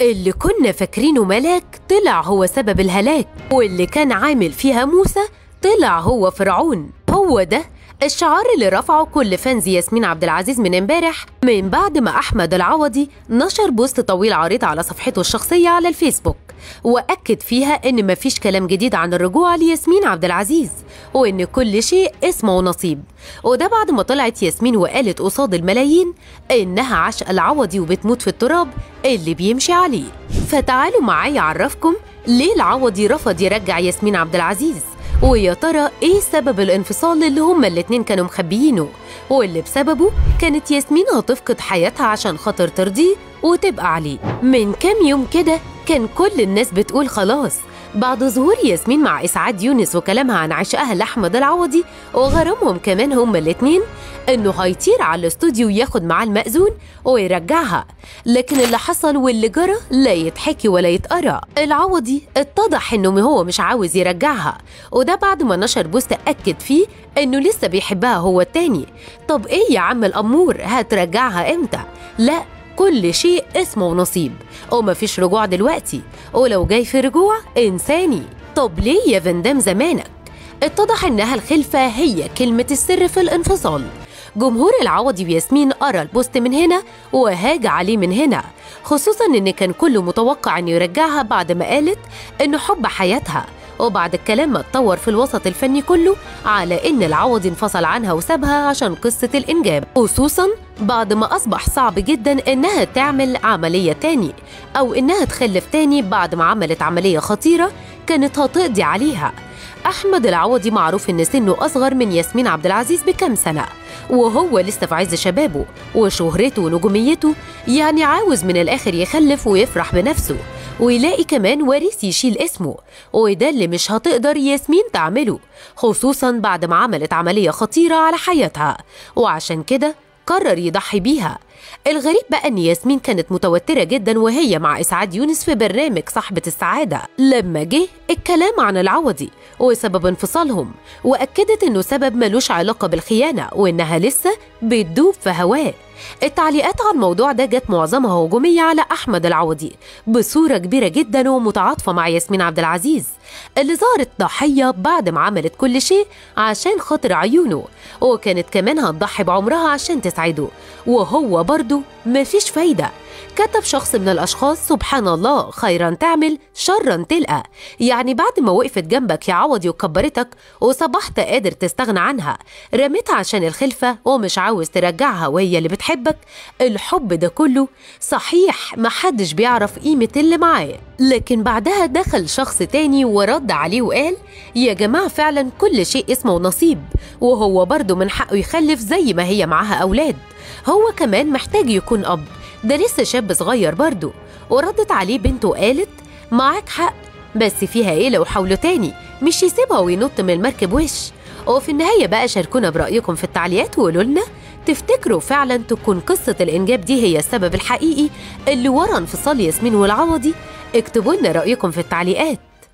اللي كنا فاكرينه ملاك طلع هو سبب الهلاك واللي كان عامل فيها موسى طلع هو فرعون هو ده الشعار اللي رفعه كل فانز ياسمين عبد العزيز من امبارح من بعد ما احمد العوضي نشر بوست طويل عريض على صفحته الشخصيه على الفيسبوك واكد فيها ان مفيش كلام جديد عن الرجوع لياسمين عبد العزيز وان كل شيء اسمه ونصيب وده بعد ما طلعت ياسمين وقالت قصاد الملايين انها عشق العوضي وبتموت في التراب اللي بيمشي عليه فتعالوا معايا اعرفكم ليه العوضي رفض يرجع ياسمين عبد العزيز ويا ترى ايه سبب الانفصال اللي هما الاتنين كانوا مخبيينه واللي بسببه كانت ياسمين هتفقد حياتها عشان خاطر ترضيه وتبقى عليه من كام يوم كده كان كل الناس بتقول خلاص بعد ظهور ياسمين مع إسعاد يونس وكلامها عن عشقها لأحمد العوضي وغرامهم كمان هما الاتنين إنه هيطير على الاستوديو ياخد معاه المأذون ويرجعها لكن اللي حصل واللي جرى لا يتحكي ولا يتقرا العوضي اتضح إنه هو مش عاوز يرجعها وده بعد ما نشر بوست أكد فيه إنه لسه بيحبها هو التاني طب إيه يا عم الأمور هترجعها إمتى؟ لا كل شيء اسمه نصيب ومفيش رجوع دلوقتي ولو جاي في رجوع إنساني طب ليه يا فندام زمانك؟ اتضح إنها الخلفة هي كلمة السر في الانفصال جمهور العوضي وياسمين قرا البوست من هنا وهاج عليه من هنا خصوصا ان كان كله متوقع انه يرجعها بعد ما قالت انه حب حياتها وبعد الكلام ما اتطور في الوسط الفني كله على ان العوضي انفصل عنها وسابها عشان قصة الانجاب خصوصا بعد ما اصبح صعب جدا انها تعمل عملية تاني او انها تخلف تاني بعد ما عملت عملية خطيرة كانت هتقضي عليها احمد العوضي معروف ان سنه اصغر من ياسمين عبد العزيز بكام سنه وهو لسه في عز شبابه وشهرته ونجوميته يعني عاوز من الاخر يخلف ويفرح بنفسه ويلاقي كمان وارث يشيل اسمه وده اللي مش هتقدر ياسمين تعمله خصوصا بعد ما عملت عملية خطيرة على حياتها وعشان كده قرر يضحي بيها الغريب بقى ان ياسمين كانت متوترة جدا وهي مع اسعاد يونس في برنامج صاحبة السعادة لما جه الكلام عن العوضي وسبب انفصالهم واكدت انه سبب ملوش علاقة بالخيانة وانها لسه بتدوب في هواه التعليقات على الموضوع ده جت معظمها هجومية على أحمد العوضي بصورة كبيرة جدا ومتعاطفة مع ياسمين عبد العزيز اللي ظهرت ضحية بعد ما عملت كل شيء عشان خاطر عيونه وكانت كمان هتضحي بعمرها عشان تسعده وهو برضه مفيش فايدة كتب شخص من الأشخاص سبحان الله خيرا تعمل شرا تلقى يعني بعد ما وقفت جنبك يا عوضي وكبرتك وصبحت قادر تستغنى عنها رميتها عشان الخلفة ومش عاوز ترجعها وهي اللي بتحبك الحب ده كله صحيح محدش بيعرف قيمة اللي معاه لكن بعدها دخل شخص تاني ورد عليه وقال يا جماعة فعلا كل شيء اسمه نصيب وهو برضه من حقه يخلف زي ما هي معاها أولاد هو كمان محتاج يكون أب ده لسه شاب صغير برضه وردت عليه بنته وقالت معاك حق بس فيها ايه لو حاولوا تاني مش يسيبها وينط من المركب وش وفي النهاية بقى شاركونا برأيكم في التعليقات وقولوا لنا تفتكروا فعلا تكون قصة الإنجاب دي هي السبب الحقيقي اللي ورا انفصال ياسمين والعوضي اكتبوا لنا رأيكم في التعليقات